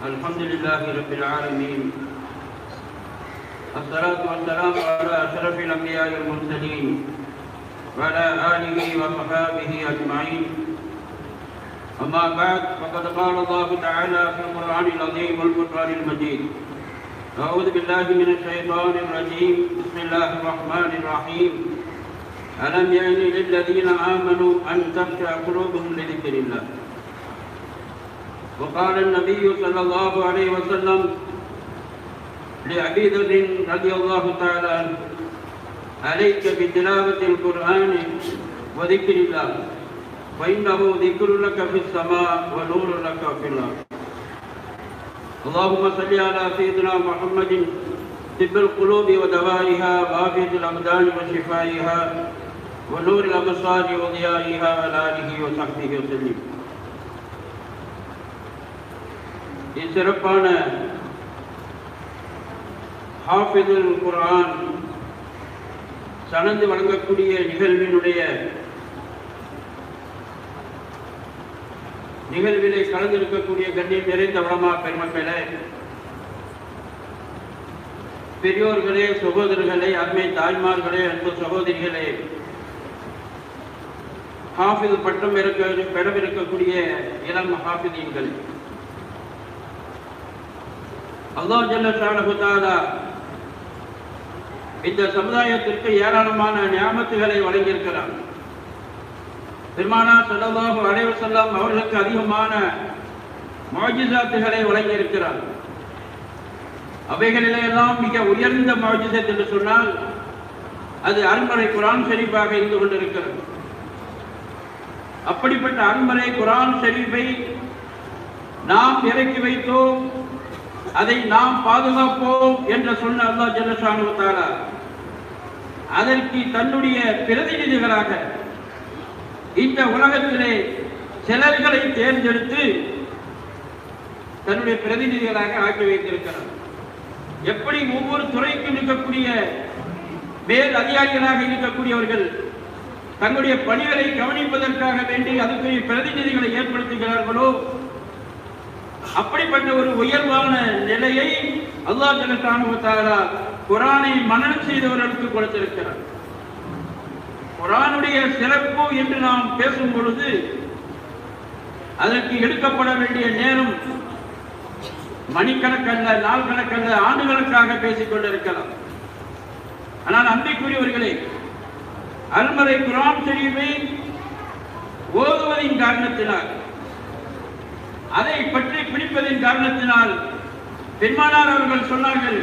الحمد لله رب العالمين الصلاة والسلام على أشرف الأنبياء والمرسلين وعلى آله وصحابه أجمعين أما بعد فقد قال الله تعالى في القرآن العظيم والقرآن المجيد أعوذ بالله من الشيطان الرجيم بسم الله الرحمن الرحيم ألم يأن للذين آمنوا أن تخشع قلوبهم لذكر الله وقال النبي صلى الله عليه وسلم لأبي ذر رضي الله تعالى عنه عليك بتلاوة القرآن وذكر الله فإنه ذكر لك في السماء ونور لك في الأرض اللهم صل على سيدنا محمد طب القلوب ودوائها وعافية الأبدان وشفائها ونور الأبصار وضيائها على آله وصحبه وسلم இச்சிறப்பான ஹாஃபிதுல் குர்ஆன் சனந்து வழங்கக்கூடிய நிகழ்வினுடைய நிகழ்விலே கலந்திருக்கக்கூடிய கண்ணியம் நிறைந்த வளமா பெருமக்களே பெரியோர்களே சகோதரர்களே அருமை தாய்மார்களே அன்பு சகோதரிகளே ஹாஃபிது பட்டம் இருக்க பெறவிருக்கக்கூடிய இளம் ஹாஃபிதீன்கள் அல்லாஹ் ஜல்ல ஷானஹு தஆலா இந்த சமுதாயத்திற்கு ஏராளமான ஞாபகத்துகளை வழங்கியிருக்கிறார் பெருமானா ஸல்லல்லாஹு அலைஹி வஸல்லம் அவர்களுக்கு அதிகமான முஅஜிசாத்துகளை வழங்கியிருக்கிறார் அவைகளிலே எல்லாம் மிக உயர்ந்த முஅஜிசத் என்று சொன்னால் அது அருண்மறை குரான் ஷரீஃபாக இருந்து கொண்டிருக்கிறது அப்படிப்பட்ட அருண்மறை குரான் ஷரீஃபை நாம் இறக்கி வைத்தோம் அதை நாம் பாதுகாப்போம் என்று சொன்ன அல்லா ஜல்லஷானு தாலா அதற்கு தன்னுடைய பிரதிநிதிகளாக இந்த உலகத்திலே சிலர்களை தேர்ந்தெடுத்து தன்னுடைய பிரதிநிதிகளாக ஆக்கி வைத்திருக்கிறார் எப்படி ஒவ்வொரு துறைக்கும் இருக்கக்கூடிய மேல் அதிகாரிகளாக இருக்கக்கூடியவர்கள் தங்களுடைய பணிகளை கவனிப்பதற்காக வேண்டி அதுக்குரிய பிரதிநிதிகளை ஏற்படுத்துகிறார்களோ அப்படிப்பட்ட ஒரு உயர்வான நிலையை அல்லாஹ் ஜலத்தானுவத்தாரா குரானை மனனம் செய்தவர்களுக்கு கொடுத்திருக்கிறார் குரானுடைய சிறப்பு என்று நாம் பேசும் பொழுது அதற்கு எடுக்கப்பட வேண்டிய நேரம் மணிக்கணக்கல்ல நாள் கணக்கல்ல ஆண்டுகளுக்காக பேசிக் கொண்டிருக்கலாம் ஆனால் அன்றைக்குரியவர்களே அருமறை குரான் ஷரீஃபை ஓதுவதின் காரணத்தினால் அதை பற்றி பிடிப்பதின் காரணத்தினால் பெருமானார் அவர்கள் சொன்னார்கள்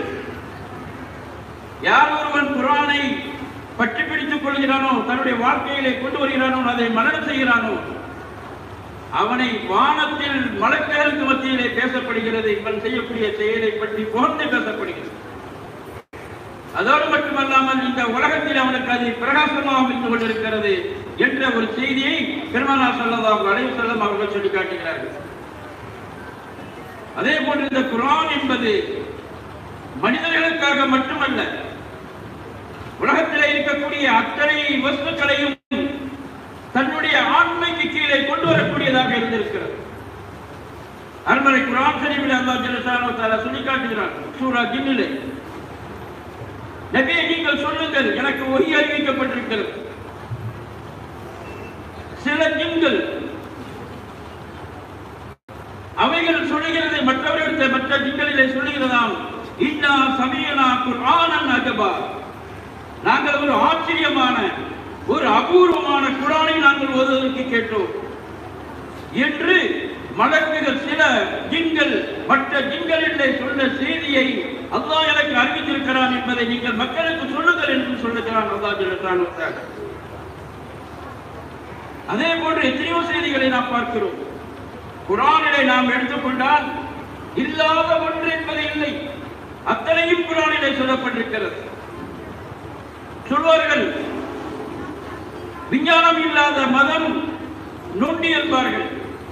யார் ஒருவன் குரானை பற்றி பிடித்துக் கொள்கிறானோ தன்னுடைய வாழ்க்கையிலே கொண்டு வருகிறானோ அதை மரணம் செய்கிறானோ அவனை வானத்தில் மலக்குகளுக்கு மத்தியிலே பேசப்படுகிறது இவன் செய்யக்கூடிய செயலை பற்றி புகழ்ந்து பேசப்படுகிறது அதோடு மட்டுமல்லாமல் இந்த உலகத்தில் அவனுக்கு அது பிரகாசமாக இருந்து கொண்டிருக்கிறது என்ற ஒரு செய்தியை பெருமானார் சொல்லதாக அழைவு செல்லம் அவர்கள் சொல்லி காட்டுகிறார்கள் அதே போன்று இந்த குரான் என்பது மனிதர்களுக்காக மட்டுமல்ல உலகத்தில் இருக்கக்கூடிய அத்தனை வஸ்துக்களையும் தன்னுடைய ஆண்மைக்கு கீழே கொண்டு வரக்கூடியதாக இருந்திருக்கிறது அருமறை குரான் ஷரீஃபில் அல்லாஹ் ஜல்லஷானு தஆலா சொல்லி காட்டுகிறார் சூரா ஜின்னிலே நபியை நீங்கள் சொல்லுங்கள் எனக்கு ஒஹி அறிவிக்கப்பட்டிருக்கிறது சில ஜின்கள் அவைகள் சொல்லுகிறது மற்றவர்கள் மற்ற ஜிங்களிலே சொல்லுகிறதாம் இன்னா சமயனா குர்ஆனன் அஜபா நாங்கள் ஒரு ஆச்சரியமான ஒரு அபூர்வமான குரானை நாங்கள் ஓதுவதற்கு கேட்டோம் என்று மலக்குகள் சில ஜிங்கள் மற்ற ஜிங்களிலே சொன்ன செய்தியை அல்லாஹ் எனக்கு அறிவித்திருக்கிறான் என்பதை நீங்கள் மக்களுக்கு சொல்லுங்கள் என்று சொல்லுகிறான் அல்லாஹ் ஜல்லஷானு தஆலா அதே போன்று எத்தனையோ செய்திகளை நாம் பார்க்கிறோம் குரானிலே நாம் எடுத்துக்கொண்டால் இல்லாத ஒன்று என்பது இல்லை அத்தனையும் குரானிலே சொல்லப்பட்டிருக்கிறது சொல்வார்கள் விஞ்ஞானம் இல்லாத மதம் நொண்டி என்பார்கள்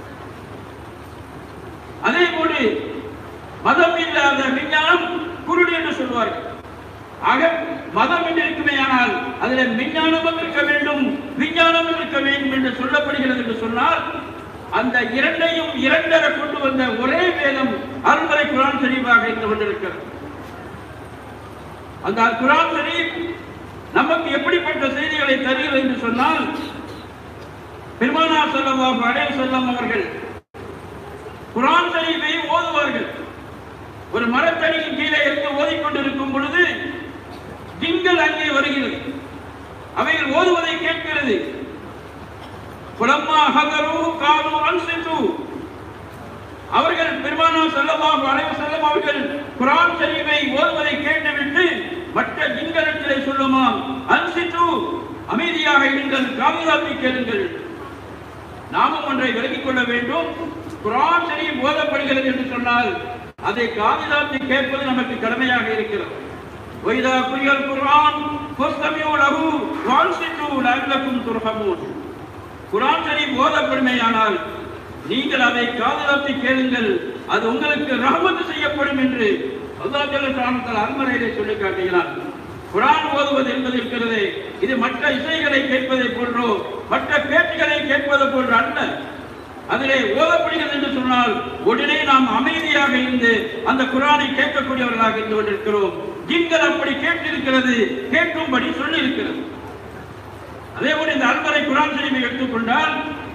அதே போன்று மதம் இல்லாத விஞ்ஞானம் குருடு என்று சொல்வார்கள் ஆக மதம் என்று இருக்குமே ஆனால் அதில் விஞ்ஞானமும் இருக்க வேண்டும் விஞ்ஞானமும் இருக்க வேண்டும் என்று சொல்லப்படுகிறது என்று சொன்னால் அந்த இரண்டையும் இரண்டர கொண்டு வந்த ஒரே வேதம் அருள்மறை குரான் ஷரீஃபாக இருந்து கொண்டிருக்கிறது அந்த குரான் ஷரீஃப் நமக்கு எப்படிப்பட்ட செய்திகளை தருகிறது என்று சொன்னால் பெருமானார் ஸல்லல்லாஹு அலைஹி வஸல்லம் அவர்கள் குரான் ஷரீஃபை ஓதுவார்கள் ஒரு மரத்தடியின் கீழே இருந்து ஓதிக்கொண்டிருக்கும் பொழுது திங்கள் அங்கே வருகிறது அவைகள் ஓதுவதை கேட்கிறது புலம்மா ஹதரு காலு அன்சித்து அவர்கள் பெருமானா ஸல்லல்லாஹு அலைஹி வஸல்லம் அவர்கள் குர்ஆன் ஷரீஃபை ஓதுவதை கேட்டுவிட்டு மற்ற ஜின்களிடத்திலே சொல்லுமா அன்சித்து அமைதியாக இருங்கள் காதுகாப்பி கேளுங்கள் நாமும் ஒன்றை விலகிக் கொள்ள வேண்டும் குர்ஆன் ஷரீஃப் ஓதப்படுகிறது என்று சொன்னால் அதை காதுகாப்பி கேட்பது நமக்கு கடமையாக இருக்கிறது وَإِذَا قُرِئَ الْقُرْآنُ فَاسْتَمِعُوا لَهُ وَأَنصِتُوا لَعَلَّكُمْ تُرْحَمُونَ குர்ஆன் ஷரீஃப் ஓதப்படுமேயானால் நீங்கள் அதை காதுகாத்து கேளுங்கள் அது உங்களுக்கு ரஹமத்து செய்யப்படும் என்று அல்லாஹ் ஜல்ல ஷானத்தால் அருமறையிலே சொல்லி காட்டுகிறான் குர்ஆன் ஓதுவது என்பது இருக்கிறது இது மற்ற இசைகளை கேட்பதை போன்றோ மற்ற பேச்சுகளை கேட்பது போன்று அல்ல அதிலே ஓதப்படுகிறது என்று சொன்னால் உடனே நாம் அமைதியாக இருந்து அந்த குரானை கேட்கக்கூடியவர்களாக இருந்து கொண்டிருக்கிறோம் ஜின்கள் அப்படி கேட்டிருக்கிறது கேட்கும்படி சொல்லி இருக்கிறது அதே போல இந்த அல்மறை குரான் ஷரீஃபை எடுத்துக்கொண்டால்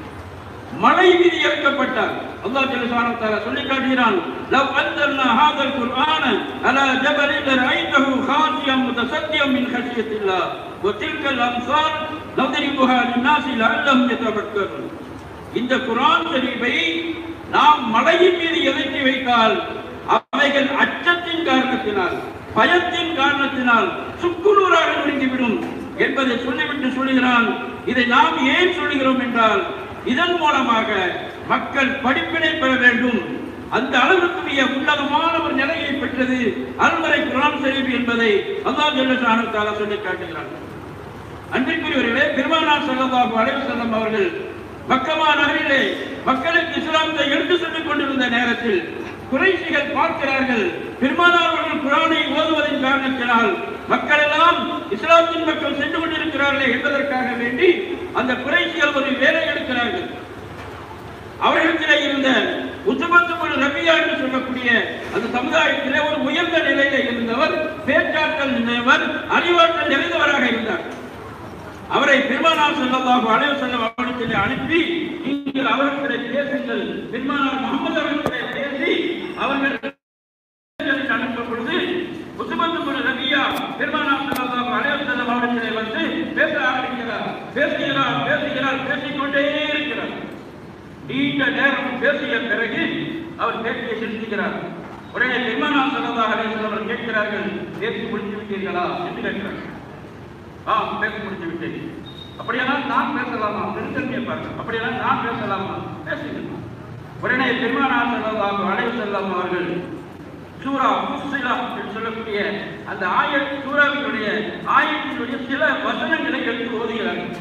மலை மீது இறக்கப்பட்டார் அல்லாஹ் ஜல்லுல்லாஹு தஆலா சொல்லி காட்டுகிறான் லவ் அன்சல்னா ஹாதல் குர்ஆன அலா ஜபலின் லரைதஹு ஹாஷியம் முத்தசத்தியம் மின் ஹஷியத்தில்லாஹ் وتلك الامثال نضربها للناس لعلهم يتفكرون இந்த குர்ஆன் ஷரீஃபை நாம் மலையின் மீது இறக்கி வைத்தால் அவைகள் அச்சத்தின் காரணத்தினால் பயத்தின் காரணத்தினால் சுக்குநூறாக நொறுங்கிவிடும் என்பதை சொல்லிவிட்டு சொல்லுகிறான் இதை நாம் ஏன் சொல்லுகிறோம் என்றால் இதன் மூலமாக மக்கள் படிப்பினை பெற வேண்டும் அந்த அளவிற்கு மிக உன்னதமான ஒரு நிலையை பெற்றது அல்மறை குரான் ஷரீஃப் என்பதை அல்லாஹ் ஜல்லஷானு தாலா சொல்லி காட்டுகிறான் அன்பிற்குரியவர்களே பெருமானார் ஸல்லல்லாஹு அலைஹி வஸல்லம் அவர்கள் மக்கமா நகரிலே மக்களுக்கு இஸ்லாத்தை எடுத்து சொல்லிக் கொண்டிருந்த நேரத்தில் குறைஷிகள் பார்க்கிறார்கள் பெருமானார் அவர்கள் குரானை ஓதுவதன் காரணத்தினால் மக்கள் எல்லாம் இஸ்லாத்தின் மக்கள் சென்று கொண்டிருக்கிறார்களே என்பதற்காக வேண்டி அந்த குறைஷிகள் ஒரு வேலை எடுக்கிறார்கள் அவர்களிடத்திலே இருந்த உத்துமத்துக்குள் ரபியா என்று சொல்லக்கூடிய அந்த சமுதாயத்திலே ஒரு உயர்ந்த நிலையில இருந்தவர் பேச்சாற்றல் நிறைந்தவர் அறிவாற்றல் நிறைந்தவராக இருந்தார் அவரை பெருமானார் ஸல்லல்லாஹு அலைஹி வஸல்லம் அவர்களிடத்திலே அனுப்பி நீங்கள் அவர்களிடத்திலே பேசுங்கள் பெருமானார் முகமது அவர்களிடத்திலே பேசி அவர்கள் அனுப்பும் பொழுது உத்துமத்துக்குள் ரபியா பெருமானார் ஸல்லல்லாஹு அலைஹி வஸல்லம் அவர்களிடத்திலே வந்து பேச ஆரம்பிக்கிறார் பேசுகிறார் பேசுகிறார் பேசிக்கொண்டே இருக்கிறார் நீண்ட நேரம் பேசிய பிறகு அவர் பேசியை நிறுத்துகிறார் உடனே பெருமானா ஸல்லல்லாஹு அலைஹி வஸல்லம் அவர்கள் கேட்கிறார்கள் பேசி முடித்து விட்டீர்களா என்று கேட்கிறார்கள் ஆ பேசி முடித்து விட்டேன் அப்படியானால் நான் பேசலாமா நிறுத்தம் கேட்பார்கள் அப்படியானால் நான் பேசலாமா பேசுங்கள் உடனே பெருமானா ஸல்லல்லாஹு அலைஹி வஸல்லம் அவர்கள் சூரா முஸ்ஸிலா என்று சொல்லக்கூடிய அந்த ஆயத் சூராவினுடைய ஆயத்தினுடைய சில வசனங்களை எடுத்து ஓதுகிறார்கள்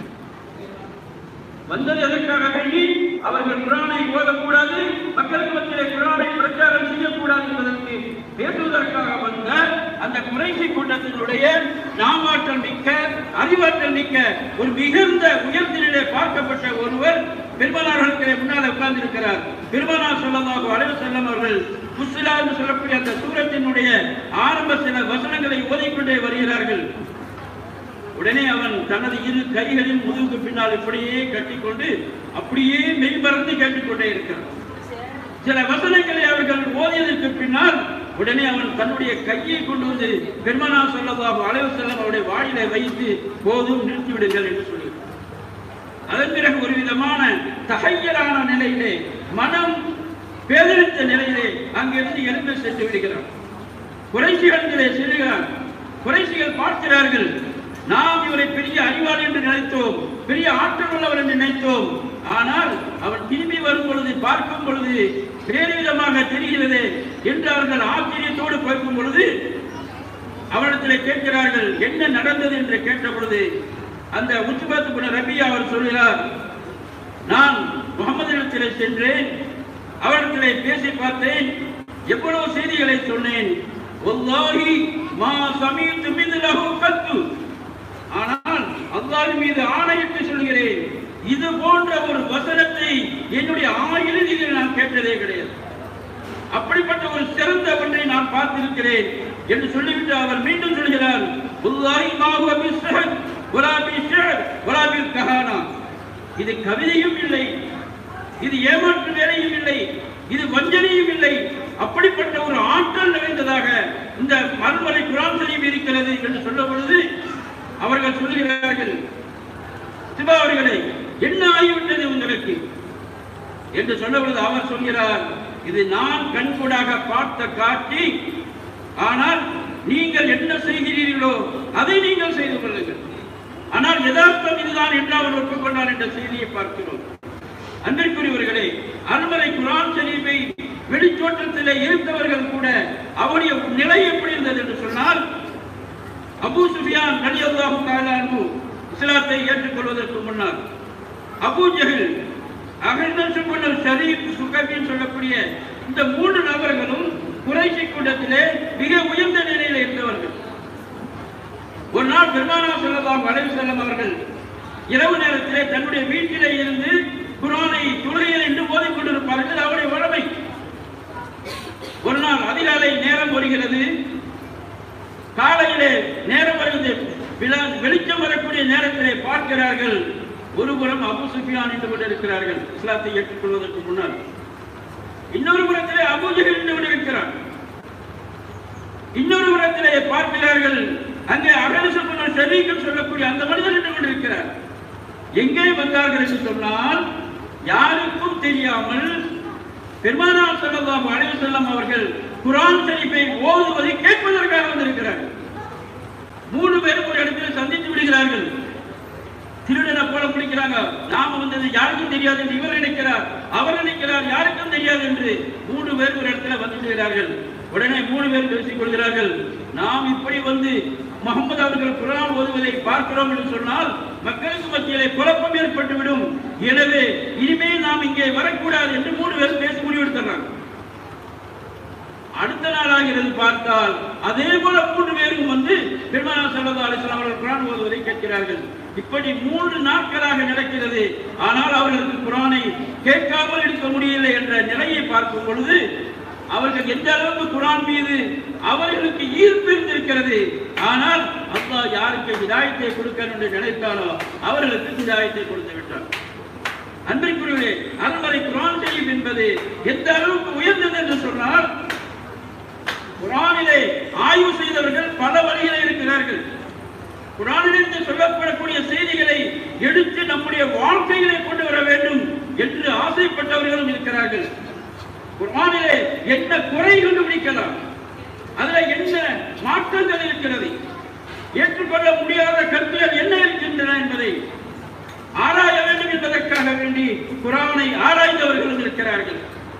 வந்தது எதற்காக வேண்டி அவர்கள் குரானை ஓதக்கூடாது மக்களுக்கு மத்தியிலே குரானை பிரச்சாரம் செய்யக்கூடாது என்பதற்கு பேசுவதற்காக வந்த அந்த குறைசி கூட்டத்தினுடைய நாமாற்றல் மிக்க அறிவாற்றல் மிக்க ஒரு மிகுந்த உயர்த்திலே பார்க்கப்பட்ட ஒருவர் பெருமானார்களுக்கு முன்னால் உட்கார்ந்து இருக்கிறார் பெருமானார் சொல்லமாக அழைவு செல்லம் அவர்கள் முஸ்லிலா என்று சொல்லக்கூடிய அந்த சூரத்தினுடைய ஆரம்ப சில வசனங்களை ஓதிக்கொண்டே வருகிறார்கள் உடனே அவன் தனது இரு கைகளின் முதுகுக்கு பின்னால் இப்படியே கட்டிக்கொண்டு அப்படியே மெய்மறந்து கேட்டுக்கொண்டே இருக்கிறான் சில வசனங்களை அவர்கள் ஓதியதற்கு பின்னால் உடனே அவன் தன்னுடைய கையை கொண்டு வந்து பெருமனா சொல்லதாக அலைவு செல்லம் அவருடைய வாயிலை வைத்து போதும் நிறுத்திவிடுங்கள் என்று சொல்லுகிறார் அதன் பிறகு ஒரு விதமான தகையலான நிலையிலே மனம் பேதளித்த நிலையிலே அங்கிருந்து எழுந்து சென்று விடுகிறார் குறைசிகளிலே செல்கிறார் குறைசிகள் பார்க்கிறார்கள் நாம் இவரை பெரிய அறிவாளி என்று நினைத்தோம் பெரிய ஆற்றல் உள்ளவர் என்று நினைத்தோம் ஆனால் அவன் திரும்பி வரும் பொழுது பார்க்கும் பொழுது வேறு விதமாக தெரிகிறது என்று அவர்கள் ஆச்சரியத்தோடு பார்க்கும் பொழுது அவரிடத்திலே கேட்கிறார்கள் என்ன நடந்தது என்று கேட்ட பொழுது அந்த உச்சுபத்து குண ரபியா அவர் சொல்கிறார் நான் முகமதிடத்திலே சென்றேன் அவரிடத்திலே பேசி பார்த்தேன் எவ்வளவு செய்திகளை சொன்னேன் வல்லாஹி மா சமீத்து மித்லஹு கத்து ஆனால் அல்லாஹ் மீது ஆணையிட்டு சொல்கிறேன் இது போன்ற ஒரு வசனத்தை என்னுடைய ஆயுளில் நான் கேட்டதே கிடையாது அப்படிப்பட்ட ஒரு சிறந்த ஒன்றை நான் பார்த்திருக்கிறேன் என்று சொல்லிவிட்டு அவர் மீண்டும் சொல்கிறார் "வல்லாஹி மா ஹுவ பிஸ்ஸஹர் வலா பிஷ்ஷர் வலா பில் கஹானா." இது கவிதையும் இல்லை இது ஏமாற்று வேலையும் இல்லை இது வஞ்சனையும் இல்லை அப்படிப்பட்ட ஒரு ஆற்றல் நிறைந்ததாக இந்த மறுமறை குரான் ஷரீஃப் இருக்கிறது என்று சொல்லும் பொழுது அவர்கள் சொல்கிறார்கள் சிவா அவர்களே என்ன ஆகிவிட்டது உங்களுக்கு என்று சொல்ல பொழுது அவர் சொல்கிறார் இது நான் கண்கூடாக பார்த்த காட்சி ஆனால் நீங்கள் என்ன செய்கிறீர்களோ அதை நீங்கள் செய்து கொள்ளுங்கள் ஆனால் யதார்த்தம் இதுதான் என்று அவர் ஒப்புக்கொண்டார் என்ற செய்தியை பார்க்கிறோம் அன்பிற்குரியவர்களே அருமறை குரான் ஷரீஃபை வெளித்தோற்றத்திலே இருந்தவர்கள் கூட அவருடைய நிலை எப்படி இருந்தது என்று சொன்னால் அபூ சுஃபியான் ரலியல்லாஹு தஆலா அன்ஹு இஸ்லாத்தை ஏற்றுக்கொள்வதற்கு முன்னால் அபூ ஜஹல் அகழ்ந்தன் சுப்பனர் ஷரீப் சுகபின்னு சொல்லக்கூடிய இந்த மூன்று நபர்களும் குறைசி கூட்டத்திலே மிக உயர்ந்த நிலையில் இருந்தவர்கள் ஒரு நாள் பெருமானா ஸல்லல்லாஹு அலைஹி வஸல்லம் அவர்கள் இரவு நேரத்திலே தன்னுடைய வீட்டிலே இருந்து குர்ஆனை தொழுகையில் என்று ஓதிக் கொண்டிருப்பார்கள் அவருடைய வழமை ஒரு நாள் அதிகாலை நேரம் வருகிறது காலையிலே நேரம் வருகிறது விழா- வெளிச்சம் வரக்கூடிய நேரத்திலே பார்க்கிறார்கள் ஒருபுறம் அபு சுஃபியான் என்று கொண்டிருக்கிறார்கள் இஸ்லாத்தை ஏற்றுக்கொள்வதற்கு முன்னால் இன்னொரு புறத்திலே அபூஜகல் நின்று கொண்டிருக்கிறார் இன்னொரு புறத்திலே பார்க்கிறார்கள் அங்கே அகலசப்பனர் ஷரீகம் சொல்லக்கூடிய அந்த மனிதர் நின்று கொண்டிருக்கிறார் எங்கே வந்தார்கள் என்று சொன்னால் யாருக்கும் தெரியாமல் பெருமானார் ஸல்லல்லாஹு அலைஹி வஸல்லம் அவர்கள் குர்ஆன் ஷரீஃபை ஓதுவதை கேட்பதற்காக வந்திருக்கிறார்கள் மூணு பேரும் ஒரு இடத்தில் சந்தித்து விடுகிறார்கள் திருடனை போல முடிக்கிறாங்க நாம வந்தது யாருக்கும் தெரியாது என்று இவர் நினைக்கிறார் அவர் நினைக்கிறார் யாருக்கும் தெரியாது என்று மூணு பேர் ஒரு இடத்துல வந்து விடுகிறார்கள் உடனே மூணு பேர் பேசிக் கொள்கிறார்கள் நாம் இப்படி வந்து முகமது அவர்கள் குரான் ஓதுவதை பார்க்கிறோம் என்று சொன்னால் மக்களுக்கு மத்தியிலே குழப்பம் ஏற்பட்டுவிடும் எனவே இனிமேல் நாம் இங்கே வரக்கூடாது என்று மூணு பேர் பேசி முடிவெடுத்துறாங்க அடுத்த நாளாகிறது பார்த்தால் அதே போல மூன்று பேரும் வந்து பெருமானா சல்லா அலிஸ்லாம் அவர்கள் குரான் ஓதுவதை கேட்கிறார்கள் இப்படி மூன்று நாட்களாக நடக்கிறது ஆனால் அவர்களுக்கு குரானை கேட்காமல் இருக்க முடியவில்லை என்ற நிலையை பார்க்கும் பொழுது அவர்கள் எந்த அளவுக்கு குரான் மீது அவர்களுக்கு ஈர்ப்பு இருந்திருக்கிறது ஆனால் அல்லாஹ் யாருக்கு விதாயத்தை கொடுக்கணும் என்று நினைத்தாலோ அவர்களுக்கு விதாயத்தை கொடுத்து விட்டார் அன்பிற்குரியவர்களே அருமறை குரான் ஷரீஃப் என்பது எந்த அளவுக்கு உயர்ந்தது என்று சொன்னால் குரானிலே ஆய்வு செய்தவர்கள் பல வழியிலே இருக்கிறார்கள் குரானிலிருந்து சொல்லப்படக்கூடிய செய்திகளை எடுத்து நம்முடைய வாழ்க்கையிலே கொண்டு வர வேண்டும் என்று ஆசைப்பட்டவர்களும் இருக்கிறார்கள் குரானிலே என்ன குறை கண்டுபிடிக்கலாம் அதுல என்ன மாற்றங்கள் இருக்கிறது ஏற்றுக்கொள்ள முடியாத கருத்துகள் என்ன இருக்கின்றன என்பதை ஆராய வேண்டும் என்பதற்காக வேண்டி குரானை ஆராய்ந்தவர்களும் இருக்கிறார்கள்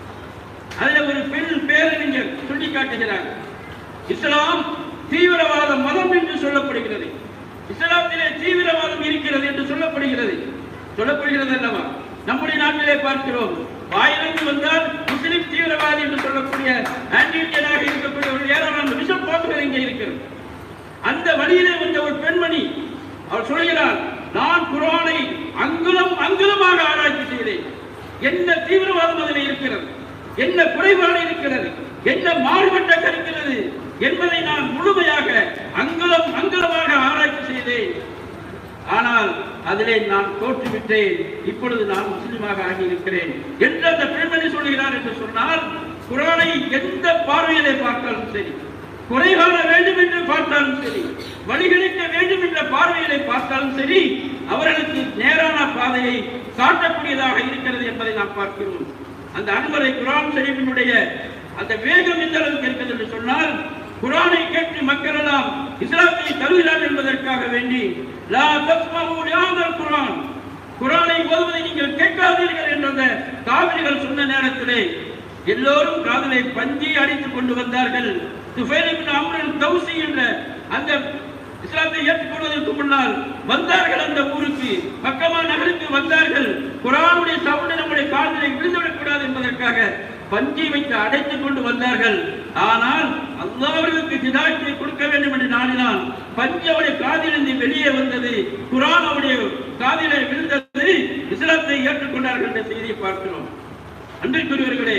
அதுல ஒரு பெண் பேரறிஞர் சொல்லி காட்டுகிறார் இஸ்லாம் தீவிரவாத மதம் என்று சொல்லப்படுகிறது இஸ்லாத்திலே தீவிரவாதம் இருக்கிறது என்று சொல்லப்படுகிறது சொல்லப்படுகிறது அல்லவா நம்முடைய நாட்டிலே பார்க்கிறோம் வாயிலிருந்து வந்தால் முஸ்லிம் தீவிரவாதி என்று சொல்லக்கூடிய ஆன்டி இந்தியனாக இருக்கக்கூடிய ஒரு ஏராளமான விஷம் போக்குகள் இங்கே இருக்கிறது அந்த வழியிலே வந்த ஒரு பெண்மணி அவர் சொல்கிறார் நான் குரானை அங்குலம் அங்குலமாக ஆராய்ச்சி செய்தேன் என்ன தீவிரவாதம் அதில் இருக்கிறது என்ன குறைபாடு இருக்கிறது என்ன மாறுபட்ட இருக்கிறது என்பதை நான் முழுமையாக அங்குலம் அங்குலமாக ஆராய்ச்சி செய்தேன் ஆனால் அதிலே நான் தோற்றுவிட்டேன் இப்பொழுது நான் முஸ்லிமாக ஆகியிருக்கிறேன் என்று அந்த பெண்மணி சொல்கிறார் என்று சொன்னால் குரானை எந்த பார்வையிலே பார்த்தாலும் சரி குறை காண வேண்டும் என்று பார்த்தாலும் சரி வழிகளிக்க வேண்டும் என்ற பார்வையிலே பார்த்தாலும் சரி அவர்களுக்கு நேரான பாதையை காட்டக்கூடியதாக இருக்கிறது என்பதை நாம் பார்க்கிறோம் அந்த அனுமரை குரான் ஷரீஃபினுடைய அந்த வேகம் எந்த அளவுக்கு இருக்கிறது என்று சொன்னால் குரானை கேட்டு மக்கள் எல்லாம் இஸ்லாத்தை தருகிறார் என்பதற்காக வேண்டி லா தஸ்மஹு லிஹாதல் குரான் குரானை ஓதுவதை நீங்கள் கேட்காதீர்கள் என்ற அந்த காவிரிகள் சொன்ன நேரத்திலே எல்லோரும் காதலை பஞ்சி அடித்துக் கொண்டு வந்தார்கள் துஃபைல் இப்னு அம்ர் அல்-தௌசி என்ற அந்த இஸ்லாத்தை ஏற்றுக்கொள்வதற்கு முன்னால் வந்தார்கள் அந்த ஊருக்கு மக்கமா நகருக்கு வந்தார்கள் குரானுடைய சவுண்டு நம்முடைய காதலை விழுந்துவிடக் கூடாது என்பதற்காக பஞ்சை வைத்து அடைத்துக் கொண்டு வந்தார்கள் ஆனால் அல்லாஹ் அவர்களுக்கு ஹிதாயத்தை கொடுக்க வேண்டும் என்று நாடினால் பஞ்சு அவருடைய காதிலிருந்து வெளியே வந்தது குரான் அவருடைய காதிலே விழுந்தது இஸ்லாத்தை ஏற்றுக்கொண்டார்கள் என்ற செய்தியை பார்க்கிறோம் அன்பிற்குரியவர்களே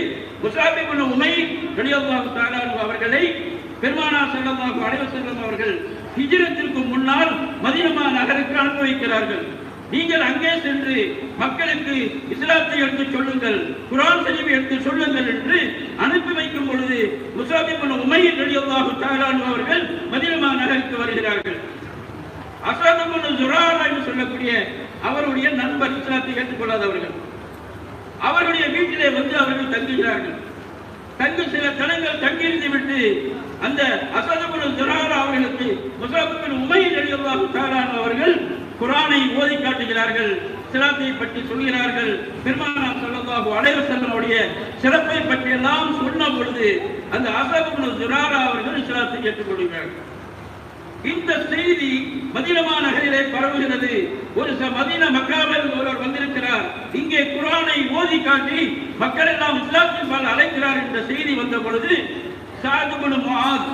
முசாபிபுன் உமை ரலியல்லாஹு தஆலா அன்ஹு அவர்களை பெருமானார் ஸல்லல்லாஹு அலைஹி வஸல்லம் அவர்கள் ஹிஜ்ரத்திற்கு முன்னால் மதீனா நகருக்கு அனுப்பி வைக்கிறார்கள் நீங்கள் அங்கே சென்று மக்களுக்கு இஸ்லாத்தை எடுத்து சொல்லுங்கள் குரான் ஷரீஃபை எடுத்து சொல்லுங்கள் என்று அனுப்பி வைக்கும் பொழுது முசாபிபுன் உமையின் ரலியல்லாஹு தஆலா அன்ஹு அவர்கள் மதீனா நகருக்கு வருகிறார்கள் அசாதமுன் ஜுராரா என்று சொல்லக்கூடிய அவருடைய நண்பர் இஸ்லாத்தை ஏற்றுக்கொள்ளாதவர்கள் அவர்களுடைய வீட்டிலே வந்து அவர்கள் தங்குகிறார்கள் தங்கு சில தனங்கள் தங்கியிருந்து விட்டு அந்த அசதபுல் ஜுராரா அவர்களுக்கு முசாபிபின் உமையின் அலியல்லாஹு தாலான் அவர்கள் குரானை ஓதி காட்டுகிறார்கள் சிலாத்தை பற்றி சொல்கிறார்கள் பெருமானார் ஸல்லல்லாஹு அலைஹி வஸல்லமுடைய சிறப்பை பற்றி எல்லாம் சொன்ன பொழுது அந்த அசதபுல் ஜுராரா அவர்கள் இஸ்லாத்தை ஏற்றுக்கொள்கிறார்கள் இந்த செய்தி மதினமா நகரிலே பரவுகிறது ஒரு ச மதின மக்காவில் ஒருவர் வந்திருக்கிறார் இங்கே குரானை ஓதி காட்டி மக்கள் எல்லாம் இஸ்லாத்தின் பால் அழைக்கிறார் என்ற செய்தி வந்த பொழுது சாதுபுன் முஆத்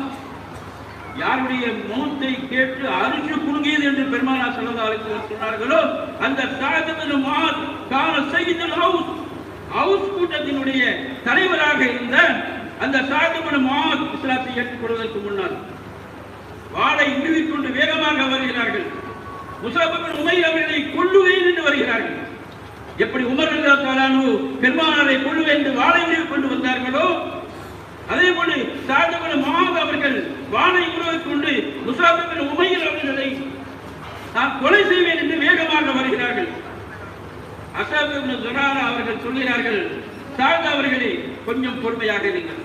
யாருடைய மௌத்தை கேட்டு அரிசி குலுங்கியது என்று பெருமானா ஸல்லல்லாஹு அலைஹி வஸல்லம் சொன்னார்களோ அந்த சாதுபுன் முஆத் கான சையதுல் ஹவுஸ் ஹவுஸ் கூட்டத்தினுடைய தலைவராக இருந்த அந்த சாதுபுன் முஆத் இஸ்லாத்தை ஏற்றுக்கொள்வதற்கு முன்னால் வாளை உருவிக்கொண்டு வேகமாக வருகிறார்கள் முசாபிபின் உமைர் அவர்களை கொள்ளுவேன் என்று வருகிறார்கள் எப்படி உமர் அல்லா தாலானு பெருமானாரை கொள்ளுவேன் என்று வாளை உருவிக் கொண்டு வந்தார்களோ அதே போல சாதவன் மகாத் அவர்கள் வாளை உருவிக் கொண்டு முசாபிபின் உமைர் அவர்களை நான் கொலை செய்வேன் என்று வேகமாக வருகிறார்கள் அசாபிபின் ஜுராரா அவர்கள் சொல்கிறார்கள் சாத அவர்களே கொஞ்சம் பொறுமையாக இருங்கள்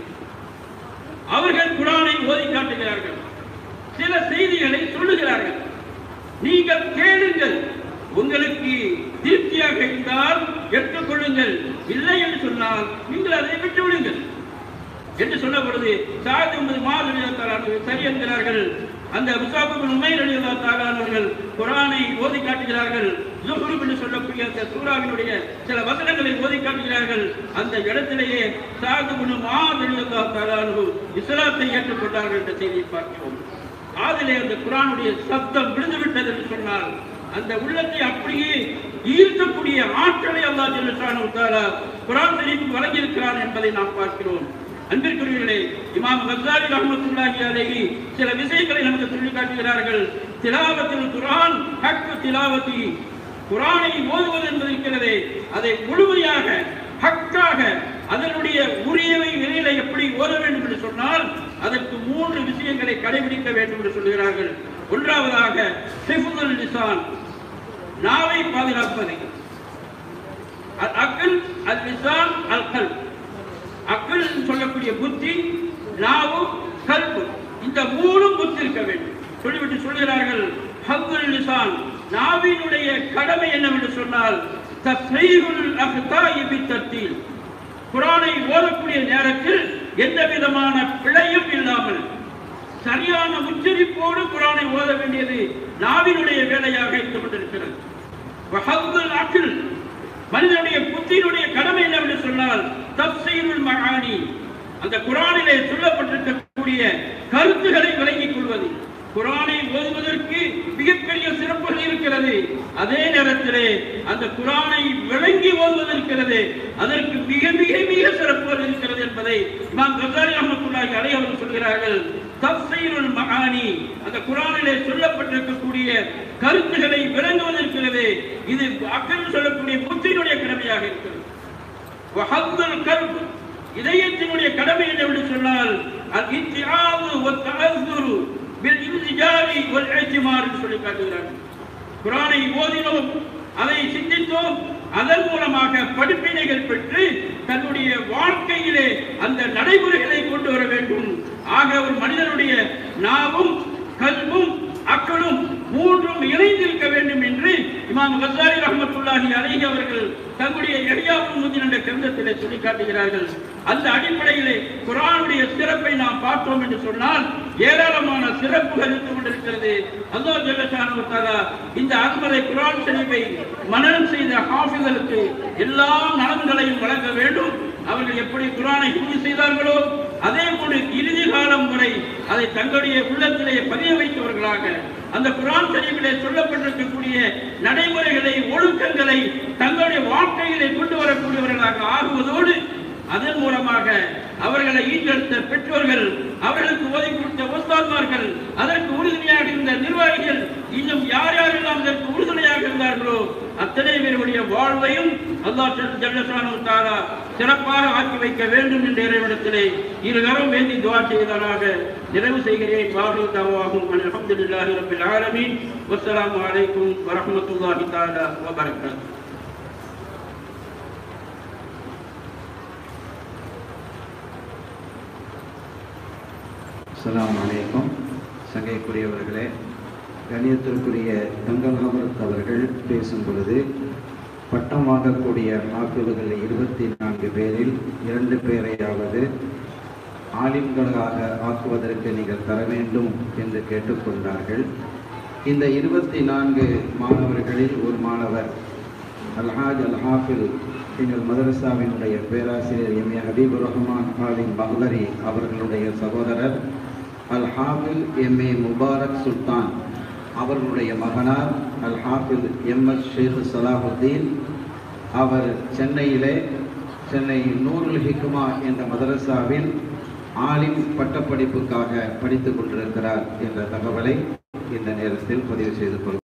அவர்கள் குரானை ஓதி காட்டுகிறார்கள் சில செய்திகளை சொல்லுகிறார்கள் நீங்கள் கேளுங்கள் உங்களுக்கு திருப்தியாக இருந்தால் ஏற்றுக்கொள்ளுங்கள் இல்லை என்று சொன்னால் நீங்கள் அதை விட்டு விடுங்கள் என்று சொன்ன பொழுது சாதி ஒன்பது மாதிரி சரி என்கிறார்கள் அந்த முசாபிபின் உமைர் அலிதா தாலானவர்கள் குரானை ஓதி காட்டுகிறார்கள் ஜுஹ்ருப் என்று சொல்லக்கூடிய அந்த சூறாவினுடைய சில வசனங்களை ஓதி காட்டுகிறார்கள் அந்த இடத்திலேயே சாதுபுன் மாதிரிதா தாலானு இஸ்லாத்தை ஏற்றுக்கொண்டார்கள் என்ற செய்தியை பார்க்கிறோம் காதிலே அந்த குரானுடைய சப்தம் விழுந்து விட்டது என்று சொன்னால் அந்த உள்ளத்தை அப்படியே ஈர்க்கக்கூடிய ஆற்றலை அல்லாஹ் ஜல்லஷானு தஆலா குரான் ஷரீஃப் வழங்கியிருக்கிறான் என்பதை நாம் பார்க்கிறோம் அன்பிற்குரியவர்களே இமாம் கஸ்ஸாலி ரஹ்மத்துல்லாஹி அலைஹி சில விஷயங்களை நமக்கு சொல்லி காட்டுகிறார்கள் திலாவத்தில் குரான் ஹக் திலாவதி குரானை ஓதுவது என்பது இருக்கிறதே அதை முழுமையாக ஹக்காக அதனுடைய உரியவை நிலையில எப்படி ஓத வேண்டும் என்று சொன்னால் அதற்கு மூன்று விஷயங்களை கடைபிடிக்க வேண்டும் என்று சொல்கிறார்கள் ஒன்றாவதாக ஹிஃபுதுல் லிசான் நாவை பாதுகாப்பது அல் அக்ல் அல் லிசான் அல் கல் அக்ல் சொல்லக்கூடிய புத்தி நாவு கல்பு இந்த மூணும் புத்தி இருக்க வேண்டும் சொல்லிவிட்டு சொல்கிறார்கள் ஹக்குல் லிசான் நாவினுடைய கடமை என்னவென்று சொன்னால் தஸ்ரீகுல் அஹ்தாயி பித்தத்தில் குரானை ஓதக்கூடிய நேரத்தில் எந்த விதமான பிழையும் இல்லாமல் சரியான உச்சரிப்போடு குரானை ஓத வேண்டியது நாவினுடைய வேலையாக இருந்து கொண்டிருக்கிறது வஹக்குல் அக்ல் மனிதனுடைய புத்தியினுடைய கடமை என்னவென்று சொன்னால் தப்சீருல் மகானி அந்த குரானிலே சொல்லப்பட்டிருக்கக்கூடிய கருத்துக்களை விளங்கிக் கொள்வது குரானை ஓதுவதற்கு மிகப்பெரிய சிறப்புகள் இருக்கிறது அதே நேரத்திலே அந்த குரானை விளங்கி ஓதுவது இருக்கிறது அதற்கு மிக மிக மிக சிறப்புகள் இருக்கிறது என்பதை இமாம் கசாரி ரஹ்மத்துல்லாஹி அலைஹி அவர்கள் சொல்கிறார்கள் தப்சீருல் மகானி அந்த குரானிலே சொல்லப்பட்டிருக்கக்கூடிய கருத்துக்களை விளங்குவது இருக்கிறது இது அக்கல் சொல்லக்கூடிய புத்தியினுடைய கடமையாக இருக்கிறது வஹத்துல் கல்ப் இதயத்தினுடைய கடமை என்னவென்று சொன்னால் அல் இத்திஆவு வத் தஅஸ்ஸுரு பில் இன்சிஜாரி வல் இஹ்திமார் என்று சொல்லி காட்டுகிறார்கள் குரானை ஓதினோம் அதை சிந்தித்தோம் அதன் மூலமாக படிப்பினைகள் பெற்று தன்னுடைய வாழ்க்கையிலே அந்த நடைமுறைகளை கொண்டு வர வேண்டும் ஆக ஒரு மனிதனுடைய நாவும் கல்வும் அக்களும் மூன்றும் இணைந்திருக்க வேண்டும் என்று இமாம் கசாரி ரஹமத்துல்லாஹி அலைஹி அவர்கள் தங்களுடைய எரியாவும் முந்தின என்ற கிரந்தத்திலே சொல்லி காட்டுகிறார்கள் அந்த அடிப்படையிலே குரானுடைய சிறப்பை நாம் பார்த்தோம் என்று சொன்னால் ஏராளமான சிறப்புகள் இருந்து கொண்டிருக்கிறது அல்லாஹ் ஜல்லஷானு தஆலா இந்த அருமறை குரான் ஷரீஃபை மனனம் செய்த ஹாஃபிகளுக்கு எல்லா நலன்களையும் வழங்க வேண்டும் அவர்கள் எப்படி குரானை ஹிஃப்து செய்தார்களோ அதே போன்று இறுதி காலம் வரை அதை தங்களுடைய உள்ளத்திலே பதிய வைத்தவர்களாக அந்த குரான் ஷரீஃபிலே சொல்லப்பட்டிருக்கக்கூடிய நடைமுறைகளை ஒழுக்கங்களை தங்களுடைய வாழ்க்கையிலே கொண்டு வரக்கூடியவர்களாக ஆகுவதோடு அதன் மூலமாக அவர்களை ஈட்டெடுத்த பெற்றோர்கள் அவர்களுக்கு உதவி கொடுத்த உஸ்தாத்மார்கள் அதற்கு உறுதுணையாக இருந்த நிர்வாகிகள் இன்னும் யார் யாரெல்லாம் அதற்கு உறுதுணையாக இருந்தார்களோ அத்தனை பேருடைய வாழ்வையும் அல்லாஹ் ஜல்லசானு தாரா சிறப்பாக ஆக்கி வைக்க வேண்டும் என்ற இறைவனத்திலே இருகரம் வேண்டி துவா செய்ததாக நிறைவு செய்கிறேன் வாகு தவாகும் அல்ஹம்துலில்லாஹி ரப்பில் ஆலமீன் வஸ்ஸலாமு அலைக்கும் வரஹ்மத்துல்லாஹி தஆலா வபரகாத்துஹு அஸ்ஸலாமு அலைக்கும் சங்கைக்குரியவர்களே கணியத்திற்குரிய தங்கல் ஹமரத் அவர்கள் பேசும் பொழுது பட்டம் வாங்கக்கூடிய மாப்பிள்கள் இருபத்தி நான்கு பேரில் இரண்டு பேரையாவது ஆலிம்களாக ஆக்குவதற்கு நீங்கள் தர வேண்டும் என்று கேட்டுக்கொண்டார்கள் இந்த இருபத்தி நான்கு மாணவர்களில் ஒரு மாணவர் அல்ஹாஜ் அல்ஹாஃபில் எங்கள் மதரசாவினுடைய பேராசிரியர் எம் ஏ ஹபீபுர் ரஹ்மான் ஆலிம் பஹ்லரி அவர்களுடைய சகோதரர் அல் ஹாஃபில் எம் ஏ முபாரக் சுல்தான் அவர்களுடைய மகனார் அல் ஹாஃபில் எம் எஸ் ஷேக் சலாஹுத்தீன் அவர் சென்னையிலே சென்னை நூருல் ஹிக்மா என்ற மதரசாவில் ஆலிம் பட்டப்படிப்புக்காக படித்துக் கொண்டிருக்கிறார் என்ற தகவலை இந்த நேரத்தில் பதிவு செய்து கொள்கிறேன்